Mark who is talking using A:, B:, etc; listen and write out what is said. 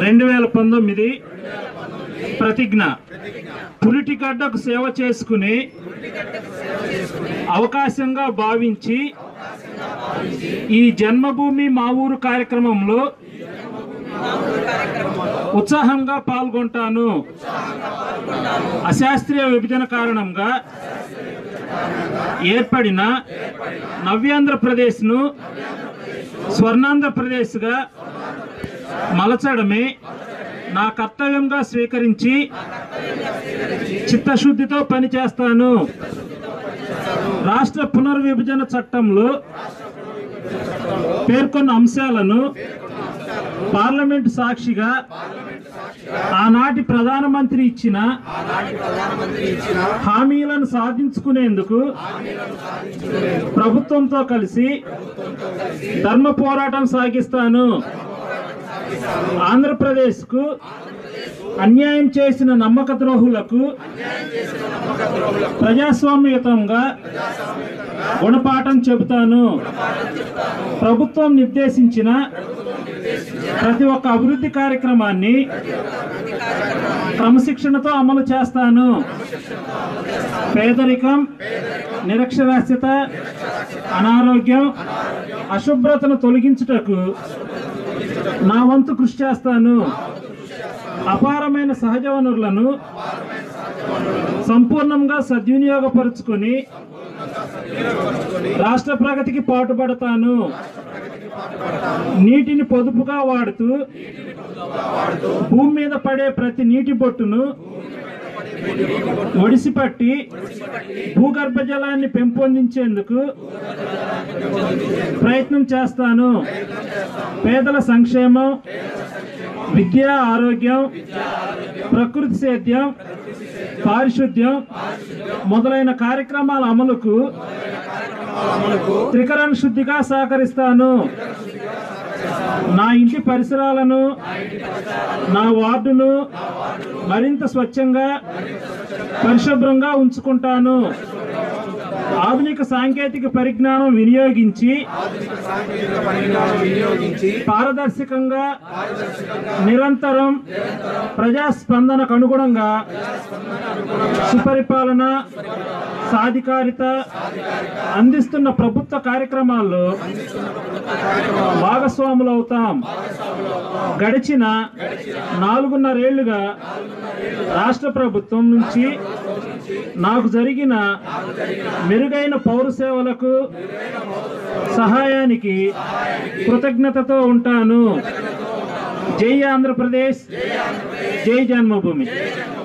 A: రెండు వేల పంతొమ్మిది ప్రతిజ్ఞ పురిటిగడ్డకు సేవ చేసుకుని అవకాశంగా భావించి ఈ జన్మభూమి మా ఊరు కార్యక్రమంలో ఉత్సాహంగా పాల్గొంటాను అశాస్త్రీయ విభజన కారణంగా ఏర్పడిన నవ్యాంధ్రప్రదేశ్ను స్వర్ణాంధ్రప్రదేశ్గా మలచడమే నా కర్తవ్యంగా స్వీకరించి చిత్తశుద్ధితో పనిచేస్తాను రాష్ట్ర పునర్విభజన చట్టంలో పేర్కొన్న అంశాలను పార్లమెంటు సాక్షిగా ఆనాటి ప్రధానమంత్రి ఇచ్చిన హామీలను సాధించుకునేందుకు ప్రభుత్వంతో కలిసి ధర్మ పోరాటం సాగిస్తాను ఆంధ్రప్రదేశ్కు అన్యాయం చేసిన నమ్మక ద్రోహులకు ప్రజాస్వామ్యయుతంగా గుణపాఠం చెబుతాను ప్రభుత్వం నిర్దేశించిన ప్రతి ఒక్క అభివృద్ధి కార్యక్రమాన్ని క్రమశిక్షణతో అమలు చేస్తాను పేదరికం నిరక్షరాస్యత అనారోగ్యం అశుభ్రతను తొలగించుటకు నా వంతు కృషి చేస్తాను అపారమైన సహజ వనరులను సంపూర్ణంగా సద్వినియోగపరుచుకొని రాష్ట్ర ప్రగతికి పాటుపడతాను నీటిని పొదుపుగా వాడుతూ భూమి మీద పడే ప్రతి నీటి బొట్టును ఒడిసిపట్టి భూగర్భ జలాన్ని పెంపొందించేందుకు ప్రయత్నం చేస్తాను పేదల సంక్షేమం విద్య ఆరోగ్యం ప్రకృతి సేద్యం పారిశుద్ధ్యం మొదలైన కార్యక్రమాల అమలుకు త్రికరణ శుద్ధిగా సహకరిస్తాను నా ఇంటి పరిసరాలను నా వార్డును మరింత స్వచ్ఛంగా పరిశుభ్రంగా ఉంచుకుంటాను ఆధునిక సాంకేతిక పరిజ్ఞానం వినియోగించి పారదర్శకంగా నిరంతరం ప్రజాస్పందనకు అనుగుణంగా సుపరిపాలన సాధికారిత అందిస్తున్న ప్రభుత్వ కార్యక్రమాల్లో భాగస్వాములు అవుతాం గడిచిన నాలుగున్నరేళ్లుగా రాష్ట్ర ప్రభుత్వం నుంచి నాకు జరిగిన మెరుగైన పౌర సేవలకు సహాయానికి కృతజ్ఞతతో ఉంటాను జై ఆంధ్రప్రదేశ్ జై జన్మభూమి